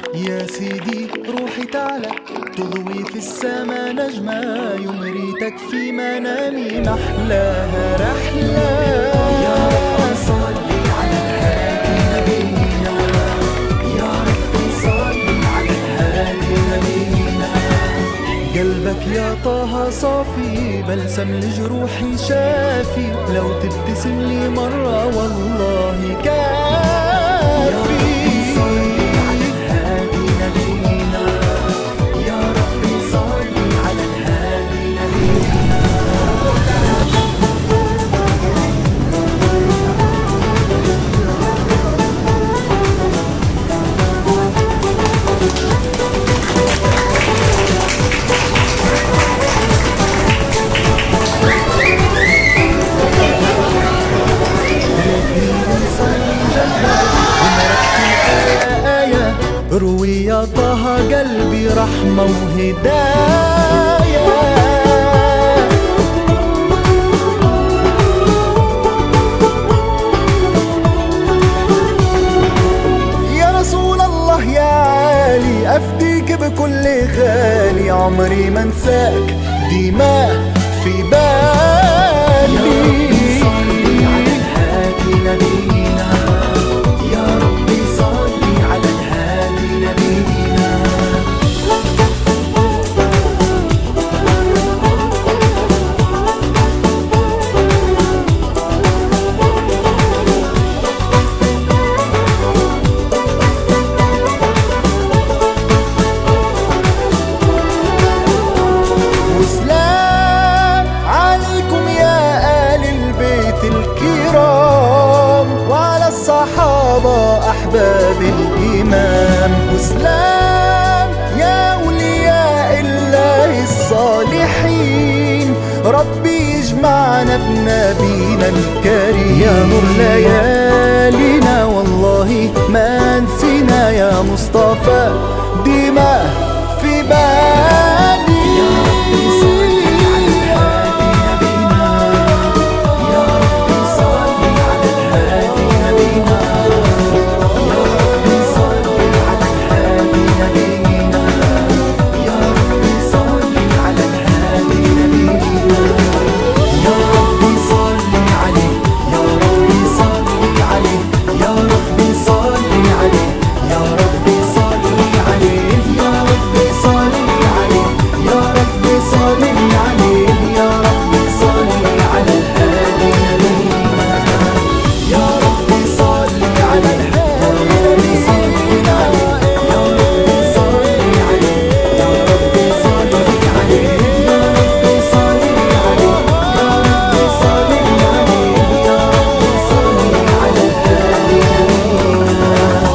يا سيدي روحي تعالى تضوي في السما نجمة يوم ريتك في منامي محلاها رحلة يا رب صلي على الهادي نبينا يا رب صلي على الهادي نبينا قلبك يا طه صافي بلسم لجروحي شافي لو تبتسم لي مرة والله كافي يا ربي صلي على الهادي نبينا آية روي يا طه قلبي رحمة وهداية يا رسول الله يا عالي أفديك بكل غالي عمري ما انساك دماء في بالي نبينا يا ربي صلي على الهادي نبينا وسلام عليكم يا آل البيت الكرام وعلى الصحابة أحباب الإمام وسلام يا أولياء الله الصالحين ربي يجمعنا بنبينا الكريم يا نور ليالينا والله ما نسينا يا مصطفى دماء في بالي يا ربي صلي على الهادي نبينا يا ربي صلي على الهادي نبينا يا ربي صلي على الهادي نبينا يا ربي صلي على الهادي نبينا يا ربي صلي عليه يا ربي صلي عليه يا ربي صلي عليه يا ربي صلي عليه يا ربي صلي عليه يا ربي صلي عليه يا ربي صلي على الهادي نبينا يا ربي صلي على الهادي نبينا يا ربي صلي عليه يا ربي صلي عليه يا ربي صلي عليه يا ربي صلي عليه يا ربي صلي على الهادي نبينا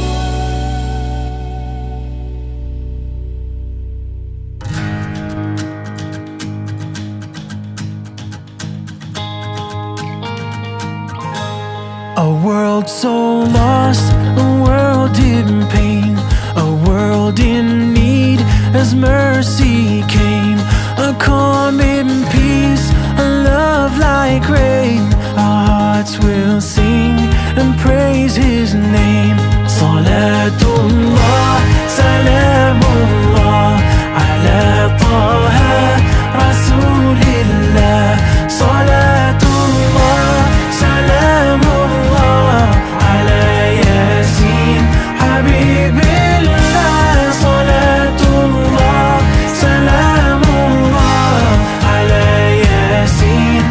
A world so lost, a world in pain, a world in need as mercy came. A calm in peace, a love like rain. Our hearts will sing and praise His name. Salatullah, salamullah, ala Taha, Rasulillah. Salatullah, salamullah, ala Yasin, Habibillah. Salatullah, salamullah, ala Yasin,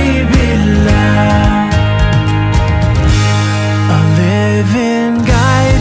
Habibillah. A living guide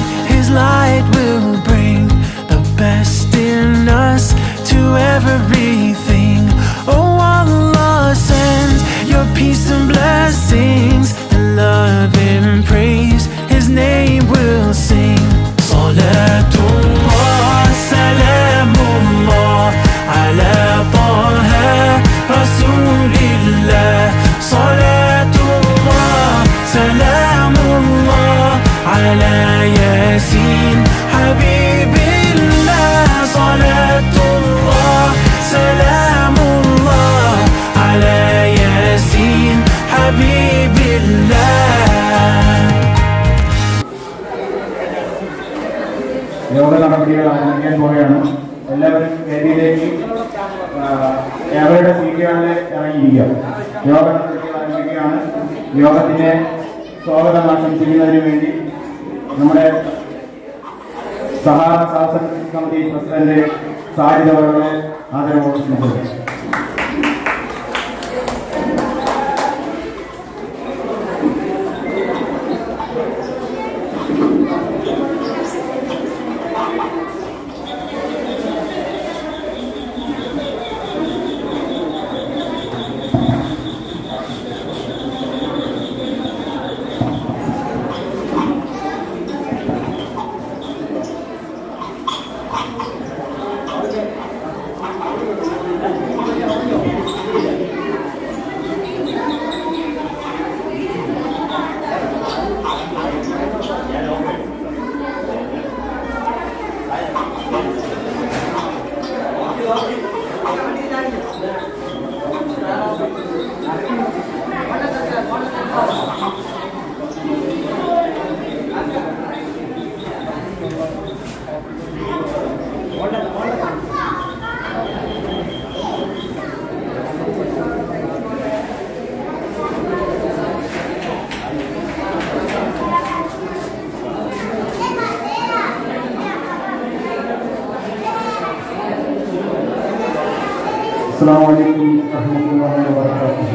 yoga നടപടികൾ ആരംഭിക്കാൻ പോവുകയാണ് എല്ലാവരും വേദിയിലേക്ക് ആ, അവരുടെ സീറ്റുകളിൽ ഇറങ്ങിയിരിക്കുക യോഗ നടപടികൾ ആരംഭിക്കുകയാണ് യോഗത്തിന്റെ സ്വാഗതം ആശംസിക്കുന്നതിന് വേണ്ടി നമ്മുടെ സഹാറ ശാസന സമിതി പ്രസിഡന്റ് സാരിത അവരുടെ ആദരവോട് ക്ഷണിക്കുന്നു അസ്സാം വലൈക്കും വറഹമത്തുള്ളാഹി വബറകാതുഹു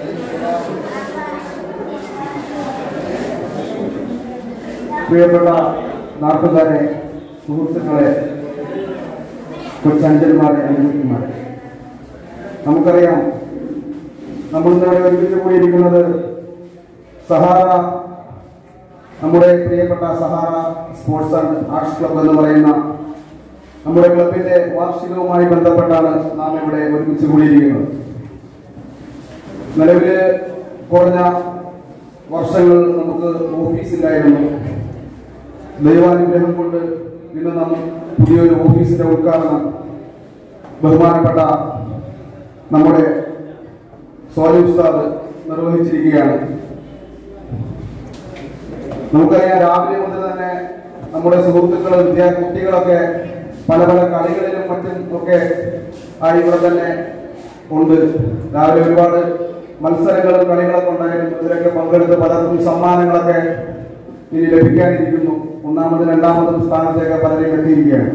പ്രിയപ്പെട്ട നാട്ടുകാരെ സുഹൃത്തുക്കളെ കൊച്ചഞ്ചന്മാരെ അനുഭവിക്കുമാരെ നമുക്കറിയാം നമ്മൾ ഇന്നിവിടെ ഒരുമിച്ച് കൂടിയിരിക്കുന്നത് സഹാറ നമ്മുടെ പ്രിയപ്പെട്ട Sahara sports and arts club എന്ന് പറയുന്ന നമ്മുടെ ക്ലബിന്റെ വാർഷികവുമായി ബന്ധപ്പെട്ടാണ് നാം ഇവിടെ ഒരുമിച്ച് കൂടിയിരിക്കുന്നത് നിലവില് കുറഞ്ഞ വർഷങ്ങൾ നമുക്ക് ഓഫീസില്ലായിരുന്നു ദൈവാനുഗ്രഹം കൊണ്ട് ഇന്ന് നാം പുതിയൊരു ഓഫീസിന്റെ ഉദ്ഘാടനം ബഹുമാനപ്പെട്ട നമ്മുടെ സോലി ഉസ്താദ് നിർവഹിച്ചിരിക്കുകയാണ് നമുക്കറിയാം രാവിലെ മുതൽ തന്നെ നമ്മുടെ സുഹൃത്തുക്കൾ വിദ്യാ കുട്ടികളൊക്കെ പല പല കളികളിലും മറ്റും ഒക്കെ ആയി ഇവിടെ തന്നെ ഉണ്ട് രാവിലെ ഒരുപാട് മത്സരങ്ങളും കളികളൊക്കെ ഉണ്ടായിരുന്നു ഇതിലൊക്കെ പങ്കെടുത്ത് പലർക്കും സമ്മാനങ്ങളൊക്കെ ഇനി ലഭിക്കാനിരിക്കുന്നു ഒന്നാമതും രണ്ടാമതും സ്ഥാനത്തേക്ക് പലരെയും എത്തിയിരിക്കുകയാണ്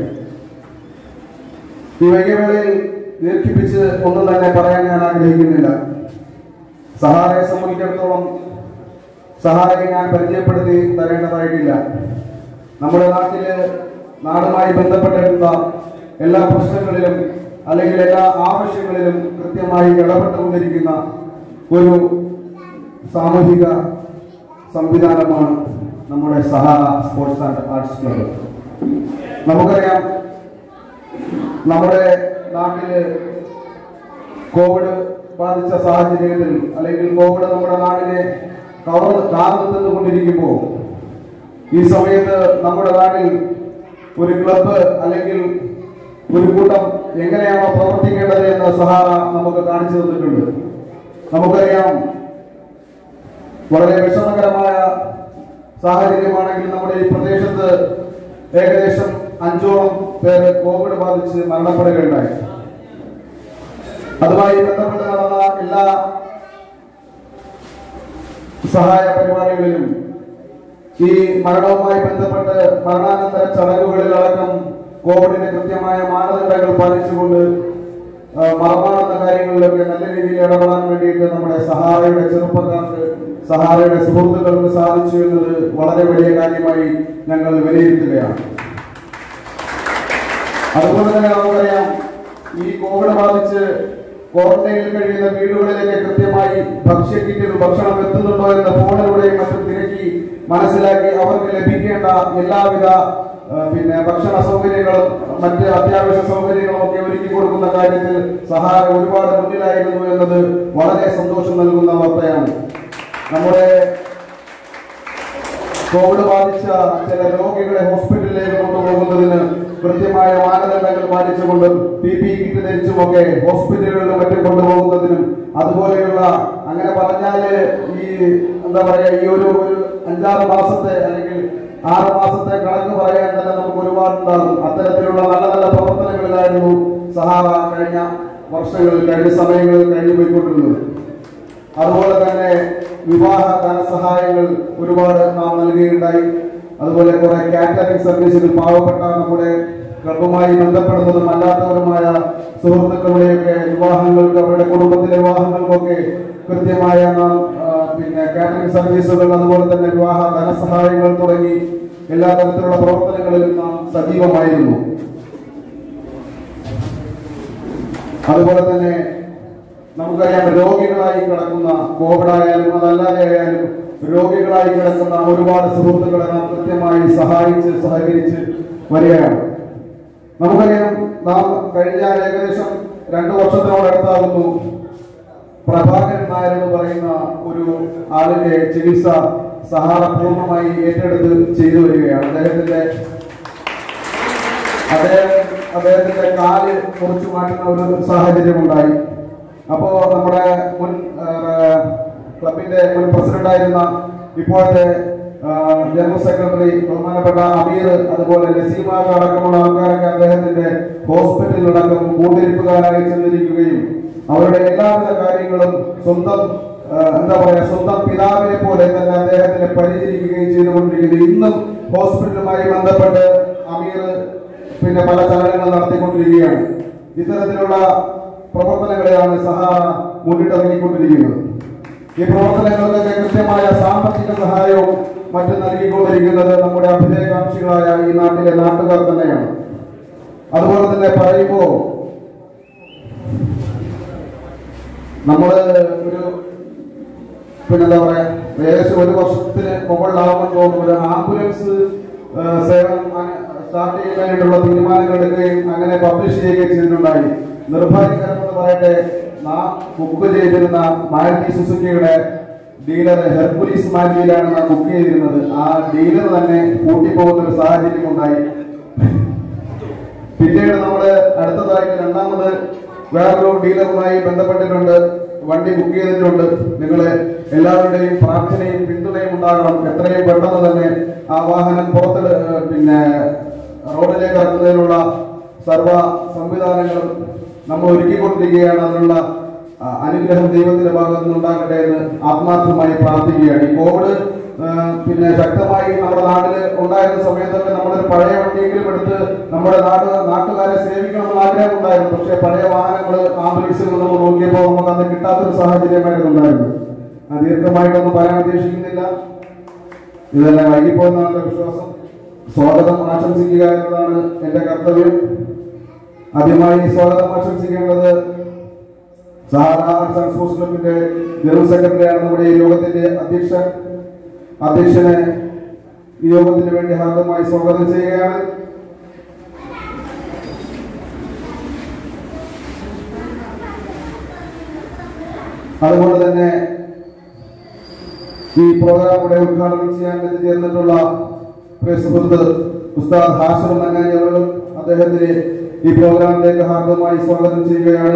ഈ വൈകിയവേളയിൽ ദീർഘിപ്പിച്ച് ഒന്നും തന്നെ പറയാൻ ഞാൻ ആഗ്രഹിക്കുന്നില്ല സഹാറയെ സംബന്ധിച്ചിടത്തോളം സഹായിയെ ഞാൻ പരിചയപ്പെടുത്തി തരേണ്ടതായിട്ടില്ല നമ്മുടെ നാട്ടില് നാടുമായി ബന്ധപ്പെട്ടിട്ടുള്ള എല്ലാ പ്രശ്നങ്ങളിലും അല്ലെങ്കിൽ എല്ലാ ആവശ്യങ്ങളിലും കൃത്യമായി ഇടപെട്ടുകൊണ്ടിരിക്കുന്ന ഒരു സാമൂഹിക സംവിധാനമാണ് നമ്മുടെ Sahara sports and arts club നമുക്കറിയാം നമ്മുടെ നാട്ടില് കോവിഡ് ബാധിച്ച സാഹചര്യത്തിൽ അല്ലെങ്കിൽ കോവിഡ് നമ്മുടെ നാടിനെ കവർന്ന് കാർന്നു തന്നുകൊണ്ടിരിക്കുമ്പോൾ ഈ സമയത്ത് നമ്മുടെ നാട്ടിൽ ഒരു ക്ലബ്ബ് അല്ലെങ്കിൽ ഒരു കൂട്ടം എങ്ങനെയാണോ പ്രവർത്തിക്കേണ്ടത് എന്ന് സഹാറ നമുക്ക് കാണിച്ചു തന്നിട്ടുണ്ട് നമുക്കറിയാം വളരെ വിഷമകരമായ സാഹചര്യമാണെങ്കിൽ നമ്മുടെ ഈ പ്രദേശത്ത് ഏകദേശം അഞ്ചോളം പേര് കോവിഡ് ബാധിച്ച് മരണപ്പെടുകയുണ്ടായി അതുമായി ബന്ധപ്പെട്ട് നടന്ന എല്ലാ സഹായ പരിപാടികളിലും ഈ മരണവുമായി ബന്ധപ്പെട്ട് മരണാനന്തര ചടങ്ങുകളിലടക്കം കോവിഡിന്റെ കൃത്യമായ മാനദണ്ഡങ്ങൾ പാലിച്ചുകൊണ്ട് ആ, മറമാടുന്ന കാര്യങ്ങളിലൊക്കെ നല്ല രീതിയിൽ ഇടപെടാൻ വേണ്ടിയിട്ട് നമ്മുടെ സഹാറയുടെ ചെറുപ്പക്കാർക്ക് സഹാറയുടെ സുഹൃത്തുക്കൾക്ക് സാധിച്ചു എന്നത് വളരെ വലിയ കാര്യമായി ഞങ്ങൾ വിലയിരുത്തുകയാണ് അതുപോലെ തന്നെ നമുക്കറിയാം ഈ കോവിഡ് ബാധിച്ച് ക്വാറന്റൈനിൽ കഴിയുന്ന വീടുകളിലേക്ക് കൃത്യമായി ഭക്ഷ്യക്കിറ്റുകൾ ഭക്ഷണം എത്തുന്നുണ്ടോ എന്ന് ഫോണിലൂടെയും മറ്റും തിരക്കി മനസ്സിലാക്കി അവർക്ക് ലഭിക്കേണ്ട എല്ലാവിധ ആ, പിന്നെ ഭക്ഷണ സൗകര്യങ്ങളും മറ്റ് അത്യാവശ്യ സൗകര്യങ്ങളും ഒക്കെ ഒരുക്കി കൊടുക്കുന്ന കാര്യത്തിൽ സഹായ ഒരുപാട് മുന്നിലായിരുന്നു എന്നത് വളരെ സന്തോഷം നൽകുന്ന വാർത്തയാണ് നമ്മുടെ കോവിഡ് ബാധിച്ച ചില രോഗികളെ ഹോസ്പിറ്റലിലേക്ക് കൊണ്ടുപോകുന്നതിന് കൃത്യമായ മാനദണ്ഡങ്ങൾ പാലിച്ചുകൊണ്ട് പി പി കിറ്റ് ധരിച്ചുമൊക്കെ ഹോസ്പിറ്റലുകളിലും മറ്റും കൊണ്ടുപോകുന്നതിനും അതുപോലെയുള്ള അങ്ങനെ പറഞ്ഞാല് ഈ എന്താ പറയാ ഈ ഒരു ഒരു അഞ്ചാറ് മാസത്തെ അല്ലെങ്കിൽ ആറ് മാസത്തെ കണക്ക് പറയാൻ തന്നെ നമുക്ക് ഒരുപാടുണ്ടാകും അത്തരത്തിലുള്ള നല്ല നല്ല പ്രവർത്തനങ്ങളിലായിരുന്നു സഹാറ കഴിഞ്ഞ വർഷങ്ങളിൽ കഴിഞ്ഞ സമയങ്ങളിൽ കഴിഞ്ഞു പോയിക്കൊണ്ടിരുന്നത് അതുപോലെ തന്നെ വിവാഹ ധനസഹായങ്ങൾ ഒരുപാട് നാം നൽകുകയുണ്ടായി അതുപോലെ കുറെ കാറ്ററിംഗ് സർവീസുകൾ പാവപ്പെട്ട നമ്മുടെ ഗർഭവുമായി ബന്ധപ്പെടുന്നതും അല്ലാത്തവരുമായ സുഹൃത്തുക്കളുടെയൊക്കെ വിവാഹങ്ങൾക്ക് അവരുടെ കുടുംബത്തിലെ വിവാഹങ്ങൾക്കൊക്കെ കൃത്യമായ നാം ആ, പിന്നെ കാറ്ററിംഗ് സർവീസുകൾ അതുപോലെ തന്നെ വിവാഹ ധനസഹായങ്ങൾ തുടങ്ങി എല്ലാ തരത്തിലുള്ള പ്രവർത്തനങ്ങളിലും നാം സജീവമായിരുന്നു അതുപോലെ തന്നെ നമുക്കറിയാം രോഗികളായി കിടക്കുന്ന കോവിഡ് ആയാലും അതല്ലാതെ ആയാലും രോഗികളായി കിടക്കുന്ന ഒരുപാട് സുഹൃത്തുക്കളെ നാം കൃത്യമായി സഹായിച്ച് സഹകരിച്ച് വരികയാണ് നമുക്കറിയാം നാം കഴിഞ്ഞ ഏകദേശം രണ്ടു വർഷത്തിനോടടുത്താകുന്നു പ്രഭാകരൻ നായർ എന്ന് പറയുന്ന ഒരു ആളിന്റെ ചികിത്സ സഹാറ പൂർണ്ണമായി ഏറ്റെടുത്ത് ചെയ്തു വരികയാണ് അദ്ദേഹത്തിന്റെ അദ്ദേഹം അദ്ദേഹത്തിന്റെ കാല് മുറിച്ചു മാറ്റുന്ന ഒരു സാഹചര്യം ഉണ്ടായി അപ്പോ നമ്മുടെ മുൻ ആ, ക്ലബിന്റെ മുൻ പ്രസിഡന്റായിരുന്ന ഇപ്പോഴത്തെ ആ, ജനറൽ സെക്രട്ടറി ബഹുമാനപ്പെട്ട അമീർ അതുപോലെ നസീമാർ അടക്കമുള്ള ആൾക്കാരൊക്കെ അദ്ദേഹത്തിന്റെ ഹോസ്പിറ്റലിലടക്കം കൂട്ടിരിപ്പുകാരായി ചെന്നിരിക്കുകയും അവരുടെ എല്ലാവിധ കാര്യങ്ങളും സ്വന്തം ആ, എന്താ പറയാ സ്വന്തം പിതാവിനെ പോലെ തന്നെ അദ്ദേഹത്തിനെ പരിചരിക്കുകയും ചെയ്തുകൊണ്ടിരിക്കുന്നു ഇന്നും ഹോസ്പിറ്റലുമായി ബന്ധപ്പെട്ട് അമീർ പിന്നെ പല ചലനങ്ങൾ നടത്തിക്കൊണ്ടിരിക്കുകയാണ് ഇത്തരത്തിലുള്ള പ്രവർത്തനങ്ങളെയാണ് സഹാറ മുന്നിട്ടിറങ്ങിക്കൊണ്ടിരിക്കുന്നത് ഈ പ്രവർത്തനങ്ങൾക്കൊക്കെ കൃത്യമായ സാമ്പത്തിക സഹായവും മറ്റും നൽകിക്കൊണ്ടിരിക്കുന്നത് നമ്മുടെ അഭ്യുദയകാംക്ഷികളായ ഈ നാട്ടിലെ നാട്ടുകാർ തന്നെയാണ് അതുപോലെ തന്നെ പറയുമ്പോൾ നമ്മള് ഒരു പിന്നെന്താ പറയാ ഏകദേശം ഒരു വർഷത്തിന് മുകളിലാവുമ്പോൾ തോന്നുന്നു ഒരു ആംബുലൻസ് ആ, സേവനം സ്റ്റാർട്ട് ചെയ്യാനായിട്ടുള്ള തീരുമാനങ്ങൾ എടുക്കുകയും അങ്ങനെ പബ്ലിഷ് ചെയ്യുകയും ചെയ്തിട്ടുണ്ടായി നിർഭാഗ്യകരമെന്ന് പറയട്ടെ നാം ബുക്ക് ചെയ്തിരുന്ന മാരുതി സുസുക്കിയുടെ ഡീലർ ഹെർക്കുലീസ് മാരുതിയിലാണ് നാം ബുക്ക് ചെയ്തിരുന്നത് ആ ഡീലർ തന്നെ പൂട്ടിപ്പോകുന്ന ഒരു സാഹചര്യം ഉണ്ടായി പിന്നീട് നമ്മള് അടുത്തതായിട്ട് രണ്ടാമത് വേറൊരു ഡീലറുമായി ബന്ധപ്പെട്ടിട്ടുണ്ട് വണ്ടി ബുക്ക് ചെയ്തിട്ടുണ്ട് നിങ്ങള് എല്ലാവരുടെയും പ്രാർത്ഥനയും പിന്തുണയും ഉണ്ടാകണം എത്രയും പെട്ടെന്ന് തന്നെ ആ വാഹനം പുറത്ത് പിന്നെ റോഡിലേക്ക് ഇറക്കുന്നതിനുള്ള സർവ സംവിധാനങ്ങളും നമ്മൾ ഒരുക്കിക്കൊണ്ടിരിക്കുകയാണ് അതിനുള്ള ആ, അനുഗ്രഹം ദൈവത്തിന്റെ ഭാഗത്ത് നിന്നുണ്ടാകട്ടെ എന്ന് ആത്മാർത്ഥമായി പ്രാർത്ഥിക്കുകയാണ് ഈ കോവിഡ് ആ, പിന്നെ ശക്തമായി നമ്മുടെ നാട്ടിൽ ഉണ്ടായിരുന്ന സമയത്തൊക്കെ നമ്മളൊരു പഴയ വണ്ടിയെങ്കിലും എടുത്ത് നമ്മുടെ നാട് നാട്ടുകാരെ സേവിക്കണമെന്ന് ആഗ്രഹം ഉണ്ടായിരുന്നു പക്ഷേ പഴയ വാഹനങ്ങൾ ആംബുലൻസുകൾ നമ്മൾ നോക്കിയപ്പോൾ നമുക്ക് അന്ന് കിട്ടാത്തൊരു സാഹചര്യമായിരുന്നു ഉണ്ടായിരുന്നു ആ, ദീർഘമായിട്ടൊന്നും പറയാൻ ഉദ്ദേശിക്കുന്നില്ല ഇതെല്ലാം വൈകിപ്പോയെന്നാണ് എന്റെ വിശ്വാസം സ്വാഗതം ആശംസിക്കുക എന്നതാണ് എന്റെ കർത്തവ്യം ആദ്യമായി സ്വാഗതം ആശംസിക്കേണ്ടത് സഹാറ ആർട്സ് ആൻഡ് സ്പോർട്സ് ക്ലബിന്റെ ജനറൽ സെക്രട്ടറിയാണ് നമ്മുടെ ഈ യോഗത്തിന്റെ അധ്യക്ഷൻ അധ്യക്ഷനെ ഈ യോഗത്തിന് വേണ്ടി ഹാർദമായി സ്വാഗതം ചെയ്യുകയാണ് അതുപോലെ തന്നെ ഈ പ്രോഗ്രാം ഇവിടെ ഉദ്ഘാടനം ചെയ്യാൻ എത്തിച്ചേർന്നിട്ടുള്ള പ്രിയ സുഹൃത്ത് ഉസ്താദ് ഹാഷർ മന്നാനി അവർ അദ്ദേഹത്തിന് ഈ പ്രോഗ്രാമിലേക്ക് ഹാർദമായി സ്വാഗതം ചെയ്യുകയാണ്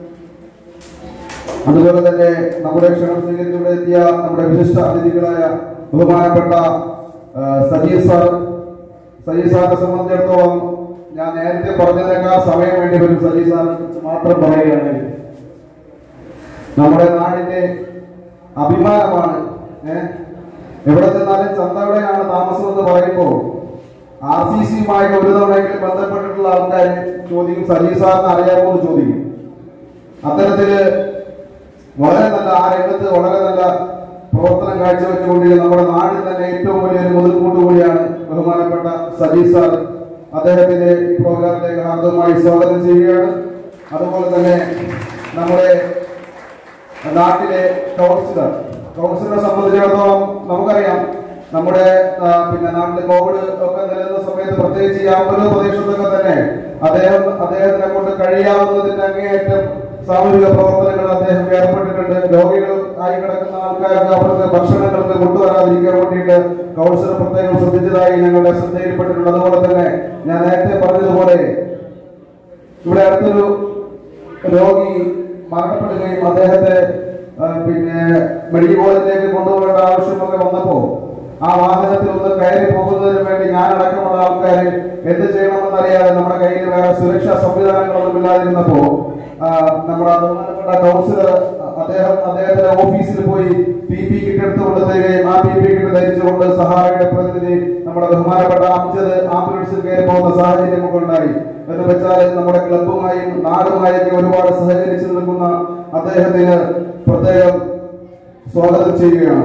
അതുപോലെ തന്നെ നമ്മുടെ ക്ഷണം സ്വീകരിച്ചിവിടെ എത്തിയ നമ്മുടെ വിശിഷ്ട അതിഥികളായ ബഹുമാനപ്പെട്ട ആ, സജീർ സാർ സജീർ സാറിനെ സംബന്ധിച്ചിടത്തോളം ഞാൻ നേരത്തെ പറഞ്ഞതിനേക്കാൾ സമയം വേണ്ടി വരും സജീർ സാറിനെ കുറിച്ച് മാത്രം പറയുകയാണെങ്കിൽ നമ്മുടെ നാടിന്റെ അഭിമാനമാണ് ഏഹ് എവിടെ ചെന്നാലും ചന്തവിടെയാണ് താമസം എന്ന് പറയുമ്പോൾ ആർ സി സിയുമായി ഒരു തവണയെങ്കിലും ബന്ധപ്പെട്ടിട്ടുള്ള ആൾക്കാർ ചോദിക്കും സജീർ സാറിന് അറിയാമോ എന്ന് ചോദിക്കും അത്തരത്തില് വളരെ നല്ല ആ രംഗത്ത് വളരെ നല്ല പ്രവർത്തനം കാഴ്ചവെച്ചുകൊണ്ടിരിക്കുന്ന നമ്മുടെ നാടിൽ തന്നെ ഏറ്റവും വലിയൊരു മുതൽക്കൂട്ട് കൂടിയാണ് ബഹുമാനപ്പെട്ട സജീഷ് സാർ അദ്ദേഹത്തിന്റെ ഈ പ്രോഗ്രാമിലേക്ക് ഹാർദവമായി സ്വാഗതം ചെയ്യുകയാണ് അതുപോലെ തന്നെ നമ്മുടെ നാട്ടിലെ കൗൺസിലർ കൗൺസിലറെ സംബന്ധിച്ചിടത്തോളം നമുക്കറിയാം നമ്മുടെ ആ, പിന്നെ നാട്ടിലെ കോവിഡ് ഒക്കെ നിലനിന്ന സമയത്ത് പ്രത്യേകിച്ച് ഈ അമ്പല പ്രദേശത്തൊക്കെ തന്നെ അദ്ദേഹം അദ്ദേഹത്തിനെ കൊണ്ട് കഴിയാവുന്നതിന്റെ അങ്ങേയറ്റം സാമൂഹിക പ്രവർത്തനങ്ങൾ അദ്ദേഹം ഏർപ്പെട്ടിട്ടുണ്ട് രോഗികൾ ആയി കിടക്കുന്ന ആൾക്കാർക്ക് അവർക്ക് ഭക്ഷണങ്ങൾക്ക് കൊണ്ടുവരാതിരിക്കാൻ വേണ്ടിയിട്ട് കൗൺസിലർ പ്രത്യേകം ശ്രദ്ധിച്ചതായി ഞങ്ങളുടെ ശ്രദ്ധയിൽപ്പെട്ടിട്ടുണ്ട് അതുപോലെ തന്നെ ഞാൻ നേരത്തെ പറഞ്ഞതുപോലെ ഇവിടെ അടുത്തൊരു രോഗി മരണപ്പെടുകയും അദ്ദേഹത്തെ ആ, പിന്നെ മെഡിക്കൽ കോളേജിലേക്ക് കൊണ്ടുപോകേണ്ട ആവശ്യമൊക്കെ വന്നപ്പോ ആ വാഹനത്തിൽ ഒന്ന് കയറി പോകുന്നതിന് വേണ്ടി ഞാൻ അടക്കമുള്ള ആൾക്കാർ എന്ത് ചെയ്യണമെന്നറിയാതെ നമ്മുടെ കയ്യിൽ വേറെ സുരക്ഷാ സംവിധാനങ്ങളൊന്നും ഇല്ലാതിരുന്നപ്പോ ആ, നമ്മുടെ ബഹുമാനപ്പെട്ട കൗൺസിലർ അദ്ദേഹം അദ്ദേഹത്തിന്റെ ഓഫീസിൽ പോയി പി പി കിറ്റ് എടുത്ത് കൊടുത്തുകയും ആ പി പി കിറ്റ് ധരിച്ചുകൊണ്ട് സഹായയുടെ പ്രതിനിധി നമ്മുടെ ബഹുമാനപ്പെട്ട അംജദ് ആംബുലൻസിൽ കയറി പോകുന്ന സാഹചര്യം ഒക്കെ ഉണ്ടായി എന്ന് വെച്ചാൽ നമ്മുടെ ക്ലബുമായും നാടുമായൊക്കെ ഒരുപാട് സഹകരിച്ചു നിൽക്കുന്ന അദ്ദേഹത്തിന് പ്രത്യേകം സ്വാഗതം ചെയ്യുകയാണ്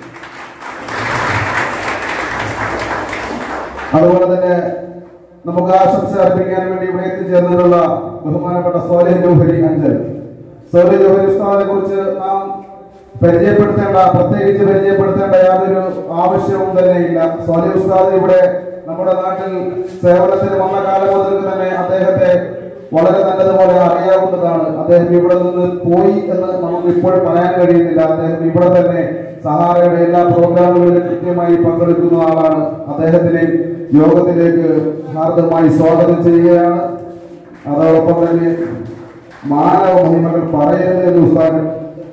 അതുപോലെ തന്നെ നമുക്ക് ആശംസ അർപ്പിക്കാൻ വേണ്ടി ഇവിടെ എത്തിച്ചേർന്നിട്ടുള്ള ബഹുമാനപ്പെട്ട സോലി ജോഹരി അഞ്ചൽ സോലി ജോഹരി ഉസ്താദിനെ കുറിച്ച് നാം പരിചയപ്പെടുത്തേണ്ട പ്രത്യേകിച്ച് പരിചയപ്പെടുത്തേണ്ട യാതൊരു ആവശ്യവും തന്നെ ഇല്ല സോലി ഉസ്താദ് ഇവിടെ നമ്മുടെ നാട്ടിൽ സേവനത്തിന് വന്ന കാലം മുതൽ തന്നെ അദ്ദേഹത്തെ വളരെ നല്ലതുപോലെ അറിയാവുന്നതാണ് അദ്ദേഹം ഇവിടെ നിന്ന് പോയി എന്ന് നമുക്ക് ഇപ്പോൾ പറയാൻ കഴിയുന്നില്ല അദ്ദേഹം ഇവിടെ തന്നെ സഹാറയുടെ എല്ലാ പ്രോഗ്രാമുകളിലും കൃത്യമായി പങ്കെടുക്കുന്ന ആളാണ് അദ്ദേഹത്തിനെ യോഗത്തിലേക്ക് ഹാർദമായി സ്വാഗതം ചെയ്യുകയാണ് അതോടൊപ്പം തന്നെ മാനവ മഹിമകൾ പറയരുത് എന്ന് ഉസ്താദ്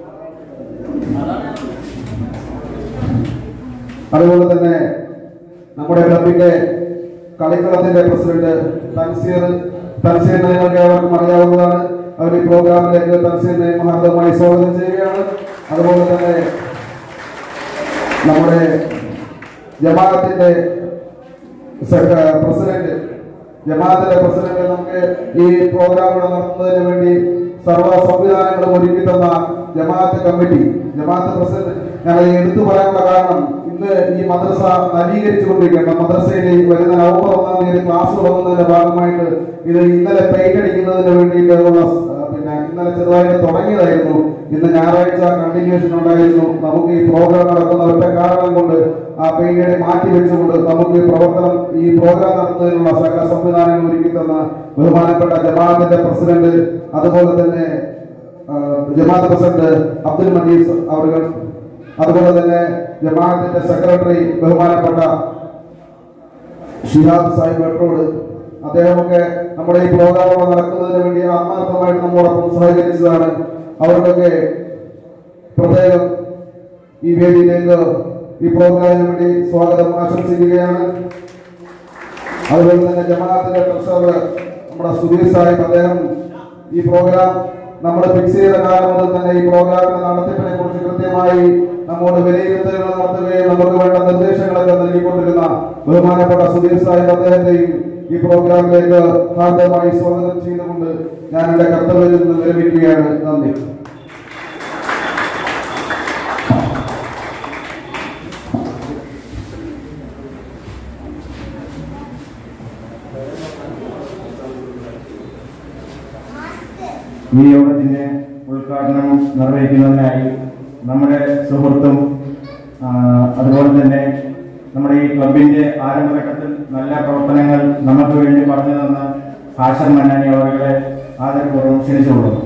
അതുപോലെ തന്നെ നമ്മുടെ ക്ലബിന്റെ കളിക്കളത്തിന്റെ പ്രസിഡന്റ് തൻസീർ തൻസീറിനെ നിങ്ങൾക്ക് ഏവർക്കും അറിയാവുന്നതാണ് അവർ ഈ പ്രോഗ്രാമിലേക്ക് തൻസീറിനെ മഹാർദമായി സ്വാഗതം ചെയ്യുകയാണ് അതുപോലെ തന്നെ നമ്മുടെ ജമാഅത്തിന്റെ സെക്ര- പ്രസിഡന്റ് ജമാഅത്തിന്റെ പ്രസിഡന്റ് നമുക്ക് ഈ പ്രോഗ്രാമുകൾ നടത്തുന്നതിന് വേണ്ടി സർവ്വ സംവിധാനങ്ങളും ഒരുക്കി തന്ന ജമാഅത്ത് കമ്മിറ്റി ജമാഅത്ത് പ്രസിഡന്റ് ഞങ്ങൾ എടുത്തു പറയാനുള്ള കാരണം ഇന്ന് ഈ മദ്രസ നവീകരിച്ചുകൊണ്ടിരിക്കുകയാണ് മദ്രസയിൽ ഈ വരുന്ന നവംബർ ഒന്നാം തീയതി ക്ലാസ് തുടങ്ങുന്നതിന്റെ ഭാഗമായിട്ട് ഇത് ഇന്നലെ പെയിന്റ് അടിക്കുന്നതിന് വേണ്ടിയിട്ടുള്ള ആ, പിന്നെ ഇന്നലെ ചെറുതായിട്ട് തുടങ്ങിയതായിരുന്നു ഇന്ന് ഞായറാഴ്ച കണ്ടിന്യൂഷൻ ഉണ്ടായിരുന്നു നമുക്ക് ഈ പ്രോഗ്രാം നടക്കുന്ന ഒറ്റ കാരണം കൊണ്ട് ആ പെയിന്റ് മാറ്റി വെച്ചുകൊണ്ട് നമുക്ക് ഈ പ്രവർത്തനം ഈ പ്രോഗ്രാം നടത്തുന്നതിനുള്ള സകല സംവിധാനങ്ങൾ ഒരുക്കി തന്ന ബഹുമാനപ്പെട്ട ജമാഅത്തിന്റെ പ്രസിഡന്റ് അതുപോലെ തന്നെ ആ, ജമാഅത്ത് പ്രസിഡന്റ് അബ്ദുൽ മജീദ് അവർ അതുപോലെ തന്നെ ജമാഅത്തിന്റെ സെക്രട്ടറി ബഹുമാനപ്പെട്ട ഷിഹാബ് സാഹിബ് വെട്ടോട് അദ്ദേഹമൊക്കെ നമ്മുടെ ഈ പ്രോഗ്രാമുകൾ നടക്കുന്നതിന് വേണ്ടി ആത്മാർത്ഥമായിട്ട് നമ്മോടൊപ്പം സഹകരിച്ചതാണ് അവർക്കൊക്കെ പ്രത്യേകം ഈ വേദിയിലേക്ക് ഈ പ്രോഗ്രാമിന് വേണ്ടി സ്വാഗതം ആശംസിക്കുകയാണ് അതുപോലെ തന്നെ ജമാഅത്തിന്റെ ട്രഷറർ നമ്മുടെ സുധീർ സാഹിബ് അദ്ദേഹം ഈ പ്രോഗ്രാം നമ്മൾ ഫിക്സ് ചെയ്ത കാലം മുതൽ തന്നെ ഈ പ്രോഗ്രാമിന്റെ നടത്തിപ്പിനെ കുറിച്ച് കൃത്യമായി നമ്മോട് വിലയിരുത്തലുകൾ നടത്തുകയും നമുക്ക് വേണ്ട നിർദ്ദേശങ്ങളൊക്കെ നൽകിക്കൊണ്ടിരുന്ന ബഹുമാനപ്പെട്ട സുധീർ സാഹിബ് അദ്ദേഹത്തെയും ഈ പ്രോഗ്രാമിലേക്ക് ഹാർദമായി സ്വാഗതം ചെയ്തുകൊണ്ട് ഞാൻ എന്റെ കർത്തവ്യത്തിൽ നിന്ന് വിരമിക്കുകയാണ് നന്ദി ഈ യോഗത്തിന്റെ ഉദ്ഘാടനം നിർവഹിക്കുന്നതിനായി നമ്മുടെ സുഹൃത്തും ആ, അതുപോലെ തന്നെ നമ്മുടെ ഈ ക്ലബിന്റെ ആരംഭഘട്ടത്തിൽ നല്ല പ്രവർത്തനങ്ങൾ നമുക്ക് വേണ്ടി പറഞ്ഞു തന്ന ഹാഷർ മന്നാനി അവരുടെ ആദരപൂർവ്വം ക്ഷണിച്ചുകൊള്ളുന്നു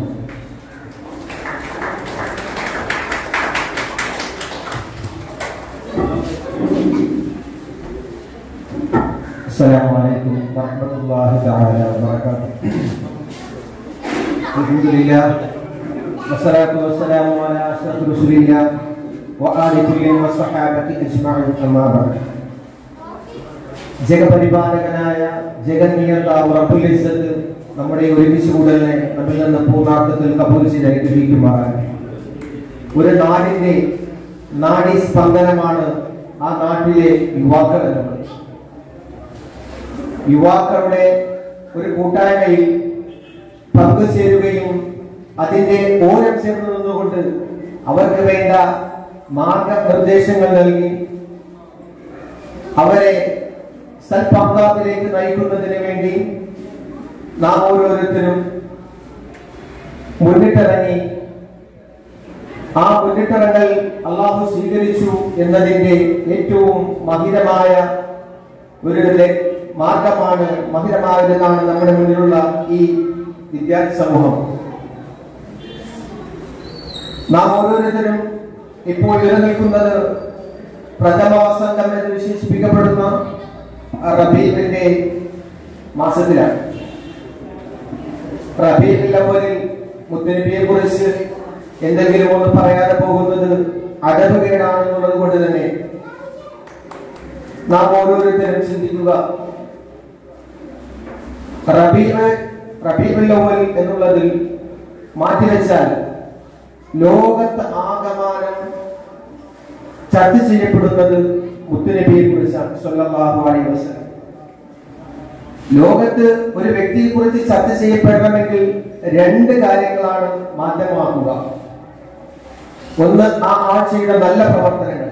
السلام عليكم ورحمة الله تعالى وبركاته الحمد لله والصلاة والسلام على أشرف رسول الله وآل كل والصحابة أجمعين أما بعد ജഗപരിപാലകനായ ജഗന്നിയന്താവ് റബ്ബുൽ ഇസ്സത്ത് നമ്മുടെ ഈ ഒരുമിച്ച് കൂടലിനെ നമ്മിൽ നിന്ന് പൂർണ്ണാർത്ഥത്തിൽ കബൂൽ ചെയ്ത് അനുഗ്രഹിക്കുമാറാണ് ഒരു നാടിന്റെ നാഡീ സ്പന്ദനമാണ് ആ നാട്ടിലെ യുവാക്കൾ എന്നുള്ളത് യുവാക്കളുടെ ഒരു കൂട്ടായ്മയിൽ പങ്കുചേരുകയും അതിന്റെ ഓരം ചേർന്ന് നിന്നുകൊണ്ട് അവർക്ക് വേണ്ട മാർഗനിർദ്ദേശങ്ങൾ നൽകി അവരെ സൽപങ്കാത്തിലേക്ക് നയിക്കുന്നതിന് വേണ്ടി നാം ഓരോരുത്തരും മുന്നിട്ടിറങ്ങി ആ മുന്നിട്ടിറങ്ങൽ അള്ളാഹു സ്വീകരിച്ചു എന്നതിന്റെ ഏറ്റവും മഹിതമായ ഒരു ലെ- മാർഗമാണ് മഹിതമായതെന്നാണ് നമ്മുടെ മുന്നിലുള്ള ഈ വിദ്യാർത്ഥി സമൂഹം നാം ഓരോരുത്തരും ഇപ്പോൾ നിലനിൽക്കുന്നത് പ്രഥമ വസന്തം എന്ന് വിശേഷിപ്പിക്കപ്പെടുന്ന റബീബിന്റെ മാസത്തിലാണ് റബീബിൽ അവരിൽ മുത്തനബിയെ കുറിച്ച് എന്തെങ്കിലും ഒന്ന് പറയാതെ പോകുന്നത് അടവുകേടാണെന്നുള്ളത് കൊണ്ട് തന്നെ നാം ഓരോരുത്തരും ചിന്തിക്കുക റബീബ് റബീബുൽ അവൽ എന്നുള്ളതിൽ മാറ്റിവെച്ചാൽ ലോകത്ത് ആകമാനം ചർച്ച ചെയ്യപ്പെടുന്നത് മുത്തുനബിയെ കുറിച്ചാണ് സല്ലല്ലാഹു അലൈഹി വസല്ലം ലോകത്ത് ഒരു വ്യക്തിയെ കുറിച്ച് ചർച്ച ചെയ്യപ്പെടണമെങ്കിൽ രണ്ട് കാര്യങ്ങളാണ് മാറ്റമാക്കുക ഒന്ന് ആ ആഴ്ചയുടെ നല്ല പ്രവർത്തനങ്ങൾ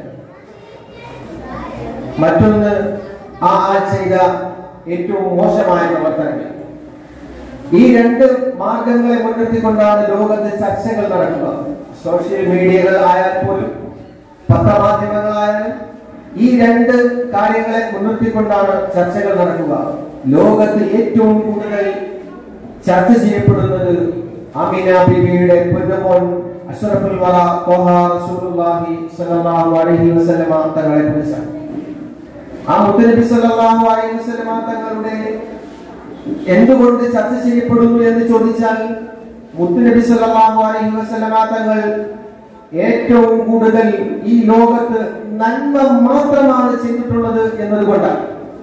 മറ്റൊന്ന് ആ ആഴ്ച ചെയ്ത ഏറ്റവും മോശമായ പ്രവർത്തനങ്ങൾ ഈ രണ്ട് മാർഗങ്ങളെ മുൻനിർത്തിക്കൊണ്ടാണ് ലോകത്ത് ചർച്ചകൾ നടക്കുക സോഷ്യൽ മീഡിയകൾ ആയാൽ പോലും പത്രമാധ്യമങ്ങളായാലും ഈ രണ്ട് കാര്യങ്ങളെ മുൻനിർത്തിക്കൊണ്ടാണ് ചർച്ചകൾ നടക്കുക ലോകത്ത് ഏറ്റവും കൂടുതൽ ചർച്ച ചെയ്യപ്പെടുന്നത് അമീന ബിബിയുടെ പൊന്നുമോൻ അഷ്റഫുൽ വറ ത്വഹ റസൂലുള്ളാഹി സ്വല്ലല്ലാഹു അലൈഹി വസല്ലമ തങ്ങളെ കുറിച്ചാണ് ആ മുത്തനബി സല്ലല്ലാഹു അലൈഹി വസല്ലമ തങ്ങളുടെ എന്തുകൊണ്ട് ചർച്ച ചെയ്യപ്പെടുന്നു എന്ന് ചോദിച്ചാൽ മുത്തുനബി സല്ലല്ലാഹു അലൈഹി വസല്ലമ തങ്ങൾ ഏറ്റവും കൂടുതൽ ഈ ലോകത്ത് നന്മ മാത്രമാണ് ചെയ്തിട്ടുള്ളത് എന്നതുകൊണ്ടാണ്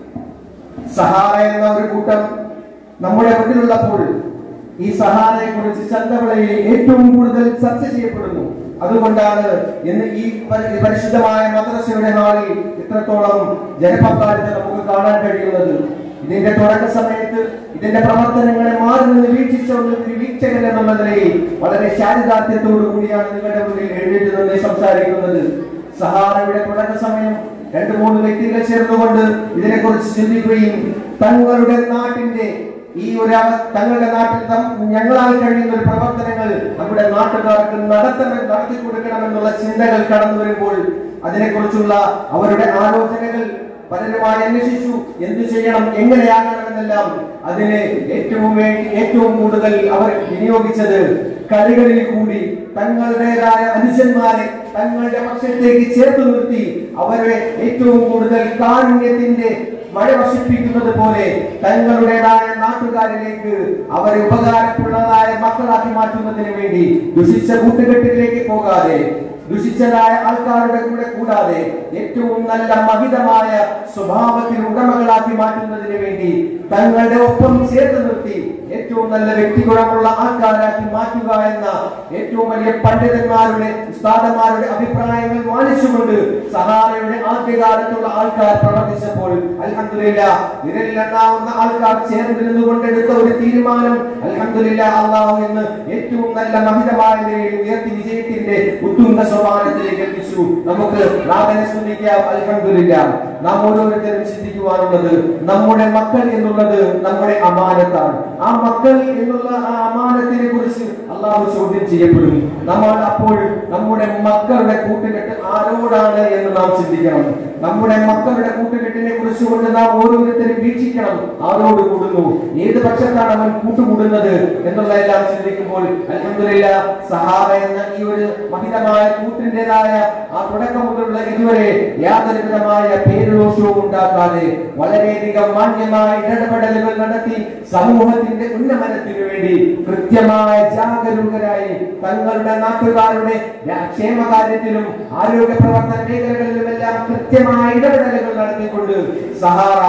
സഹാറ എന്ന ഒരു കൂട്ടം നമ്മുടെ മുന്നിലുള്ളപ്പോൾ ഈ സഹാറയെ കുറിച്ച് ചന്തവിളയിൽ ഏറ്റവും കൂടുതൽ ചർച്ച ചെയ്യപ്പെടുന്നു അതുകൊണ്ടാണ് ഇന്ന് ഈ പരി- പരിശുദ്ധമായ മദ്രസയുടെ ഹാളിൽ ഇത്രത്തോളം ജനപങ്കാളിത്ത നമുക്ക് കാണാൻ കഴിയുന്നത് ഇതിന്റെ തുടക്ക സമയത്ത് ഇതിന്റെ പ്രവർത്തനങ്ങളെ മാറി നിന്ന് വീക്ഷിച്ചുകൊണ്ട് ഒരു വീക്ഷകൻ എന്നുള്ള നിലയിൽ വളരെ ശാരിദാർത്ഥ്യത്തോടു കൂടിയാണ് നിങ്ങളുടെ മുന്നിൽ എഴുന്നേറ്റ് നിന്ന് സംസാരിക്കുന്നത് സഹാറയുടെ തുടക്ക സമയം രണ്ട് മൂന്ന് വ്യക്തികൾ ചേർന്നുകൊണ്ട് ഇതിനെക്കുറിച്ച് ചിന്തിക്കുകയും തങ്ങളുടെ നാട്ടിന്റെ ഈ ഒരു അവ- തങ്ങളുടെ നാട്ടിൽ തം- ഞങ്ങളാൽ കഴിയുന്ന ഒരു പ്രവർത്തനങ്ങൾ നമ്മുടെ നാട്ടുകാർക്ക് നടത്തണം നടത്തി കൊടുക്കണമെന്നുള്ള ചിന്തകൾ കടന്നു വരുമ്പോൾ അതിനെക്കുറിച്ചുള്ള അവരുടെ ആലോചനകൾ പലരുമായി അന്വേഷിച്ചു എന്തു ചെയ്യണം എങ്ങനെയാകണമെന്നെല്ലാം അതിന് ഏറ്റവും വേണ്ടി ഏറ്റവും കൂടുതൽ അവർ വിനിയോഗിച്ചത് കളികളിൽ കൂടി തങ്ങളുടേതായ അനുജന്മാരെ തങ്ങളുടെ പക്ഷത്തേക്ക് ചേർത്ത് നിർത്തി അവരെ ഏറ്റവും കൂടുതൽ കാരുണ്യത്തിന്റെ മഴ വർഷിപ്പിക്കുന്നത് പോലെ തങ്ങളുടേതായ നാട്ടുകാരിലേക്ക് അവരെ ഉപകാരപ്രദമായ മക്കളാക്കി മാറ്റുന്നതിന് വേണ്ടി ദുഷിച്ച കൂട്ടുകെട്ടിലേക്ക് പോകാതെ ദുഷിച്ചതായ ആൾക്കാരുടെ കൂടെ കൂടാതെ ഏറ്റവും നല്ല മഹിതമായ സ്വഭാവത്തിന് ഉടമകളാക്കി മാറ്റുന്നതിന് വേണ്ടി തങ്ങളുടെ ഒപ്പം ചേർത്ത് നിർത്തി ഏറ്റവും നല്ല വ്യക്തിഗുണമുള്ള ആൾക്കാരാക്കി മാറ്റുക എന്ന ഏറ്റവും വലിയ പണ്ഡിതന്മാരുടെ ഉസ്താദന്മാരുടെ അഭിപ്രായങ്ങൾ മാനിച്ചുകൊണ്ട് സഹാറയുടെ ആദ്യകാലത്തുള്ള ആൾക്കാർ പ്രവർത്തിച്ചപ്പോൾ അൽഹംദുലില്ല വിരലിലെണ്ണാവുന്ന ആൾക്കാർ ചേർന്നിരുന്നു കൊണ്ടെടുത്ത ഒരു തീരുമാനം അൽഹംദുലില്ല അള്ളാഹു എന്ന് ഏറ്റവും നല്ല മഹിതമായ നിലയിൽ ഉയർത്തി വിജയത്തിന്റെ ഉത്തുംഗ സോപാനത്തിലേക്ക് എത്തിച്ചു നമുക്ക് നാഥനെ സ്തുതിക്കാം അൽഹംദുലില്ല നാം ഓരോരുത്തരും ചിന്തിക്കുവാനുള്ളത് നമ്മുടെ മക്കൾ എന്നുള്ളത് നമ്മുടെ അമാനത്താണ് ആ മക്കൾ എന്നുള്ള ആ അമാനത്തിനെ കുറിച്ച് അള്ളാഹു ചോദ്യം ചെയ്യപ്പെടും നമ്മൾ അപ്പോൾ നമ്മുടെ മക്കളുടെ കൂട്ടുകെട്ട് ആരോടാണ് എന്ന് നാം ചിന്തിക്കണം നമ്മുടെ മക്കളുടെ കൂട്ടുകെട്ടിനെ കുറിച്ച് കൊണ്ട് നാം ഓരോരുത്തരും വീക്ഷിക്കണം ആരോട് കൂടുന്നു ഏത് പക്ഷത്താണ് അവൻ കൂട്ടുകൂടുന്നത് എന്നുള്ള എല്ലാം ചിന്തിക്കുമ്പോൾ അൽഹംദുലില്ല സഹാബ എന്ന ഈ ഒരു മഹിതമായ കൂട്ടിൻ്റെതായ ആ തുടക്കം മുതലുള്ള ഇതുവരെ യാതൊരു വിധമായ പേരുദോഷവും ഉണ്ടാക്കാതെ വളരെയധികം മാന്യമായ ഇടപെടലുകൾ നടത്തി സമൂഹത്തിന്റെ ഉന്നമനത്തിനു വേണ്ടി കൃത്യമായ ജാഗരൂകരായി തങ്ങളുടെ നാട്ടുകാരുടെ രാ- ക്ഷേമകാര്യത്തിലും ആരോഗ്യ പ്രവർത്തന മേഖലകളിലുമെല്ലാം കൃത്യമായ ഇടപെടലുകൾ നടത്തിക്കൊണ്ട് സഹാറ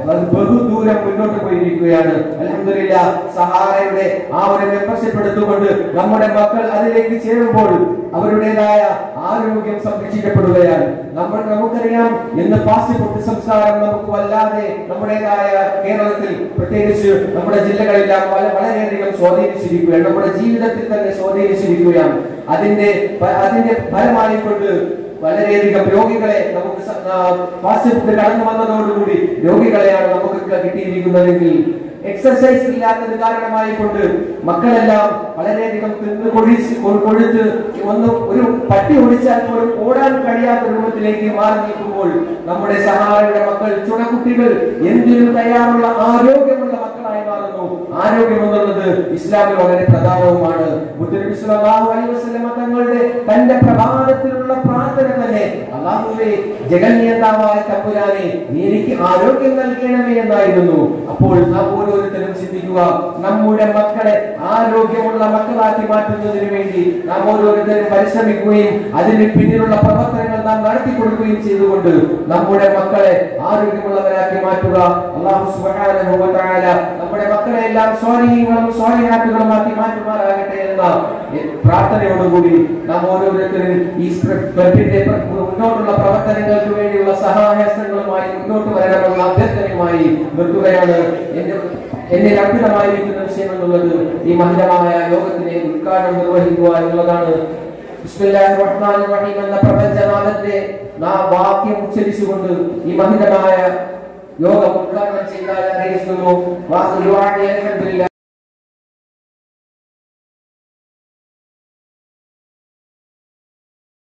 ബഹുദൂരം മുന്നോട്ട് പോയിരിക്കുകയാണ് അലഹമില്ല സഹാറയുടെ ആ ഒരു മെമ്പർഷിപ്പ് എടുത്തുകൊണ്ട് നമ്മുടെ മക്കൾ അതിലേക്ക് ചേരുമ്പോൾ അവരുടേതായ ആരോഗ്യം സംരക്ഷിക്കപ്പെടുകയാണ് നമ്മൾ നമുക്കറിയാം ഇന്ന് ഫാസ്റ്റ് ഫുഡ് സംസ്കാരം നമുക്ക് വല്ലാതെ നമ്മുടേതായ കേരളത്തിൽ പ്രത്യേകിച്ച് നമ്മുടെ ജില്ലകളെല്ലാം വള- വളരെയധികം സ്വാധീനിച്ചിരിക്കുകയാണ് നമ്മുടെ ജീവിതത്തിൽ തന്നെ സ്വാധീനിച്ചിരിക്കുകയാണ് അതിന്റെ പ- അതിന്റെ ഫലമായി കൊണ്ട് വളരെയധികം രോഗികളെ നമുക്ക് സ- ആ, ഫാസ്റ്റ് ഫുഡ് കടന്നു വന്നതോടുകൂടി രോഗികളെയാണ് നമുക്ക് ക- കിട്ടിയിരിക്കുന്നതെങ്കിൽ എക്സർസൈസ് ഇല്ലാത്തത് കാരണമായി കൊണ്ട് മക്കളെല്ലാം വളരെയധികം തിന്ന് കൊഴിച്ച് കൊ- കൊഴുത്ത് ഒന്ന് ഒരു പട്ടി ഓടിച്ചാൽ പോലും ഓടാൻ കഴിയാത്ത രൂപത്തിലേക്ക് മാറി നിൽക്കുമ്പോൾ നമ്മുടെ സഹായയുടെ മക്കൾ ചുണക്കുട്ടികൾ എന്തിനും തയ്യാറുള്ള ആരോഗ്യമുള്ള മക്കളായി മാറുന്നു ആരോഗ്യം എന്നുള്ളത് ഇസ്ലാമിൽ വളരെ പ്രധാനവുമാണ് മുത്തനബി സല്ലല്ലാഹു അലൈഹി വസല്ലമ തങ്ങളുടെ തന്റെ പ്രഭാതത്തിലുള്ള പ്രാർത്ഥന തന്നെ അള്ളാഹുവേ ജഗന്യതാവായ തമ്പുരാനെ നീ എനിക്ക് ആരോഗ്യം നൽകണമേ എന്നായിരുന്നു അപ്പോൾ നാം ഓരോരുത്തരും ചിന്തിക്കുക നമ്മുടെ മക്കളെ ആരോഗ്യമുള്ള മക്കളാക്കി മാറ്റുന്നതിന് വേണ്ടി നാം ഓരോരുത്തരും പരിശ്രമിക്കുകയും അതിന് പിന്നിലുള്ള പ്രവർത്തനങ്ങൾ നാം നടത്തി കൊടുക്കുകയും ചെയ്തുകൊണ്ട് നമ്മുടെ മക്കളെ ആരോഗ്യമുള്ളവരാക്കി മാറ്റുക അള്ളാഹു സുബ്ഹാനഹു വ തആല നമ്മുടെ മക്കളെ എല്ലാം സ്വാലിഹീങ്ങളും സ്വാലിഹാത്തുകളുമാക്കി മാറ്റുമാറാകട്ടെ എന്ന പ്രാർത്ഥനയോടുകൂടി നാം ഓരോരുത്തരും ഈ ക്ലബിന്റെ മുന്നോട്ടുള്ള പ്രവർത്തനങ്ങൾക്ക് വേണ്ടിയുള്ള സഹായഹസ്തങ്ങളുമായി മുന്നോട്ട് വരണമെന്ന അഭ്യർത്ഥനയുമായി നിർത്തുകയാണ് എന്റെ എന്നിൽ അർപ്പിതമായിരിക്കുന്ന വിഷയം എന്നുള്ളത് ഈ മഹിതമായ യോഗത്തിനെ ഉദ്ഘാടനം നിർവഹിക്കുക എന്നുള്ളതാണ് ബിസ്മില്ലാഹിർ റഹ്മാനിർ റഹീം എന്ന പ്രപഞ്ചനാഥന്റെ നാം വാക്യം ഉച്ചരിച്ചുകൊണ്ട് ഈ മഹിതമായ യോഗം ഉദ്ഘാടനം ചെയ്താൽ അറിയിക്കുന്നു വാസുലുവാണി അൽഹംദുലില്ലാഹ്